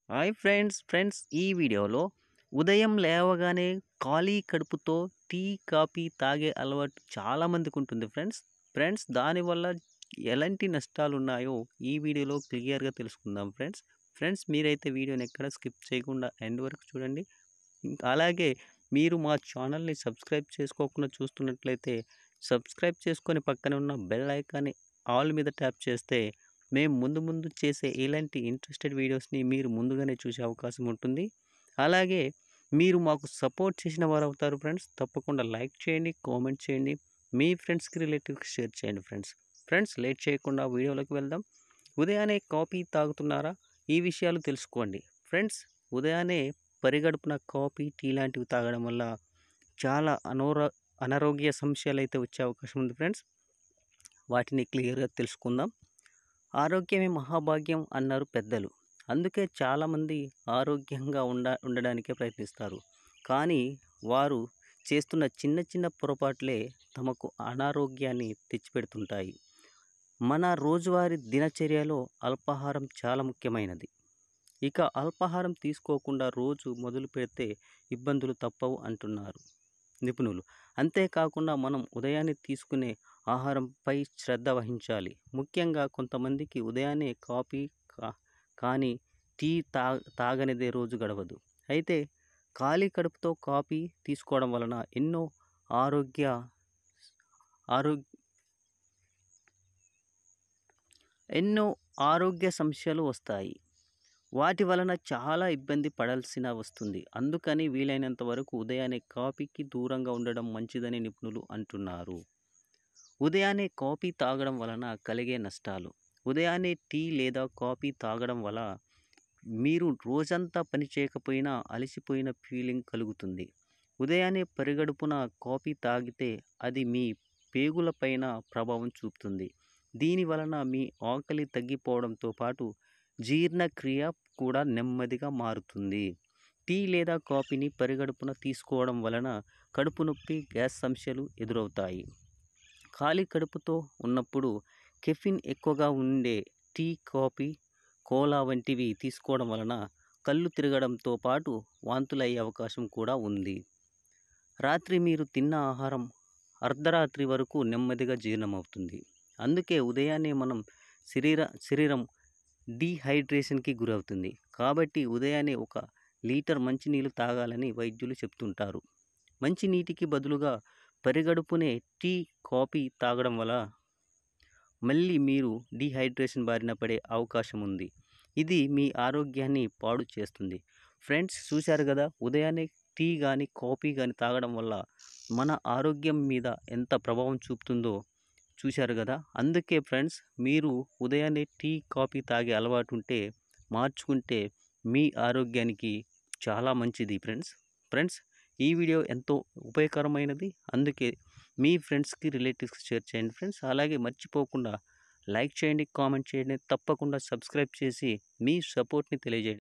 hi friends friends ఈ వీడియోలో ఉదయం లేవగానే ఖాళీ కడుపుతో టీ కాఫీ తాగే అలవాటు చాలా మందికి ఉంటుంది ఫ్రెండ్స్ ఫ్రెండ్స్ దానివల్ల ఎలాంటి నష్టాలు ఉన్నాయో ఈ వీడియోలో క్లియర్గా తెలుసుకుందాం ఫ్రెండ్స్ ఫ్రెండ్స్ మీరైతే వీడియోని ఎక్కడ స్కిప్ చేయకుండా ఎండ్ వరకు చూడండి ఇంకా అలాగే మీరు మా ఛానల్ని సబ్స్క్రైబ్ చేసుకోకుండా చూస్తున్నట్లయితే సబ్స్క్రైబ్ చేసుకొని పక్కన ఉన్న బెల్ ఐకాన్ని ఆల్ మీద ట్యాప్ చేస్తే మేము ముందు ముందు చేసే ఇలాంటి ఇంట్రెస్టెడ్ వీడియోస్ని మీరు ముందుగానే చూసే అవకాశం ఉంటుంది అలాగే మీరు మాకు సపోర్ట్ చేసిన వారు అవుతారు ఫ్రెండ్స్ తప్పకుండా లైక్ చేయండి కామెంట్ చేయండి మీ ఫ్రెండ్స్కి రిలేటివ్కి షేర్ చేయండి ఫ్రెండ్స్ ఫ్రెండ్స్ లేట్ చేయకుండా వీడియోలోకి వెళ్దాం ఉదయాన్నే కాఫీ తాగుతున్నారా ఈ విషయాలు తెలుసుకోండి ఫ్రెండ్స్ ఉదయాన్నే పరిగడుపున కాఫీ టీ లాంటివి తాగడం వల్ల చాలా అనారో అనారోగ్య సమస్యలు అయితే వచ్చే అవకాశం ఉంది ఫ్రెండ్స్ వాటిని క్లియర్గా తెలుసుకుందాం ఆరోగ్యమే మహాభాగ్యం అన్నారు పెద్దలు అందుకే చాలామంది ఆరోగ్యంగా ఉండ ఉండడానికే ప్రయత్నిస్తారు కానీ వారు చేస్తున్న చిన్న చిన్న పొరపాట్లే తమకు అనారోగ్యాన్ని తెచ్చిపెడుతుంటాయి మన రోజువారీ దినచర్యలో అల్పాహారం చాలా ముఖ్యమైనది ఇక అల్పాహారం తీసుకోకుండా రోజు మొదలు పెడితే ఇబ్బందులు తప్పవు అంటున్నారు నిపుణులు అంతేకాకుండా మనం ఉదయాన్నే తీసుకునే ఆహారంపై శ్రద్ధ వహించాలి ముఖ్యంగా కొంతమందికి ఉదయాన్నే కాఫీ కా కానీ టీ తా తాగనిదే రోజు గడవదు అయితే ఖాళీ కడుపుతో కాఫీ తీసుకోవడం వలన ఎన్నో ఆరోగ్య ఆరోగ్య ఎన్నో ఆరోగ్య సమస్యలు వస్తాయి వాటి వలన చాలా ఇబ్బంది పడాల్సిన వస్తుంది అందుకని వీలైనంత వరకు ఉదయాన్నే కాఫీకి దూరంగా ఉండడం మంచిదని నిపుణులు అంటున్నారు ఉదయాన్నే కాఫీ తాగడం వలన కలిగే నష్టాలు ఉదయాన్నే టీ లేదా కాఫీ తాగడం వల్ల మీరు రోజంతా పని చేయకపోయినా అలసిపోయిన ఫీలింగ్ కలుగుతుంది ఉదయాన్నే పరిగడుపున కాఫీ తాగితే అది మీ పేగులపైన ప్రభావం చూపుతుంది దీని వలన మీ ఆకలి తగ్గిపోవడంతో పాటు జీర్ణక్రియ కూడా నెమ్మదిగా మారుతుంది టీ లేదా కాఫీని పరిగడుపున తీసుకోవడం వలన కడుపు నొప్పి గ్యాస్ సమస్యలు ఎదురవుతాయి ఖాళీ కడుపుతో ఉన్నప్పుడు కెఫిన్ ఎక్కువగా ఉండే టీ కాఫీ కోలా వంటివి తీసుకోవడం వలన కళ్ళు తిరగడంతో పాటు వాంతులయ్యే అవకాశం కూడా ఉంది రాత్రి మీరు తిన్న ఆహారం అర్ధరాత్రి వరకు నెమ్మదిగా జీర్ణమవుతుంది అందుకే ఉదయాన్నే మనం శరీర శరీరం డీహైడ్రేషన్కి గురవుతుంది కాబట్టి ఉదయాన్నే ఒక లీటర్ మంచినీళ్ళు తాగాలని వైద్యులు చెప్తుంటారు మంచినీటికి బదులుగా పరిగడుపునే టీ కాఫీ తాగడం వల్ల మళ్ళీ మీరు డీహైడ్రేషన్ బారిన పడే అవకాశం ఉంది ఇది మీ ఆరోగ్యాన్ని పాడు చేస్తుంది ఫ్రెండ్స్ చూశారు కదా ఉదయాన్నే టీ కానీ కాఫీ కానీ తాగడం వల్ల మన ఆరోగ్యం మీద ఎంత ప్రభావం చూపుతుందో చూశారు కదా అందుకే ఫ్రెండ్స్ మీరు ఉదయాన్నే టీ కాఫీ తాగే అలవాటు ఉంటే మార్చుకుంటే మీ ఆరోగ్యానికి చాలా మంచిది ఫ్రెండ్స్ ఫ్రెండ్స్ ఈ వీడియో ఎంతో ఉపయోగకరమైనది అందుకే మీ ఫ్రెండ్స్కి రిలేటివ్స్కి షేర్ చేయండి ఫ్రెండ్స్ అలాగే మర్చిపోకుండా లైక్ చేయండి కామెంట్ చేయండి తప్పకుండా సబ్స్క్రైబ్ చేసి మీ సపోర్ట్ని తెలియజేయండి